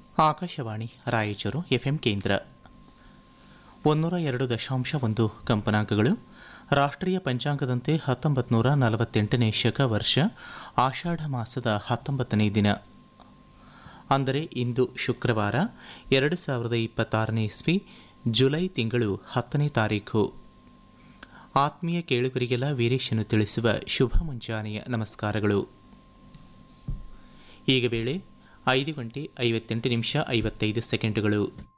Akashvani Raichur FM ಕೇಂದ್ರ ಒಂದೂರ ಎರಡು ದಶಾಂಶ ಒಂದು ಕಂಪನಾಂಕಗಳು ರಾಷ್ಟ್ರೀಯ ಪಂಚಾಂಗದಂತೆ ಹತ್ತೊಂಬತ್ತು ನೂರ ನಲವತ್ತೆಂಟನೇ ಶಕ ವರ್ಷ ಆಷಾಢ ಮಾಸದ ಹತ್ತೊಂಬತ್ತನೇ ದಿನ ಅಂದರೆ ಇಂದು ಶುಕ್ರವಾರ ಎರಡು ಸಾವಿರದ ಇಪ್ಪತ್ತಾರನೇ ಇಸ್ವಿ ಜುಲೈ ತಿಂಗಳು ಹತ್ತನೇ ತಾರೀಖು ಆತ್ಮೀಯ ಕೇಳುಗರಿಗೆಲ್ಲ ವೀರೇಶನು ತಿಳಿಸುವ ಶುಭ ಮುಂಜಾನೆಯ ನಮಸ್ಕಾರಗಳು ಈಗ ವೇಳೆ ಐದು ಗಂಟೆ ಐವತ್ತೆಂಟು ನಿಮಿಷ ಐವತ್ತೈದು ಸೆಕೆಂಡುಗಳು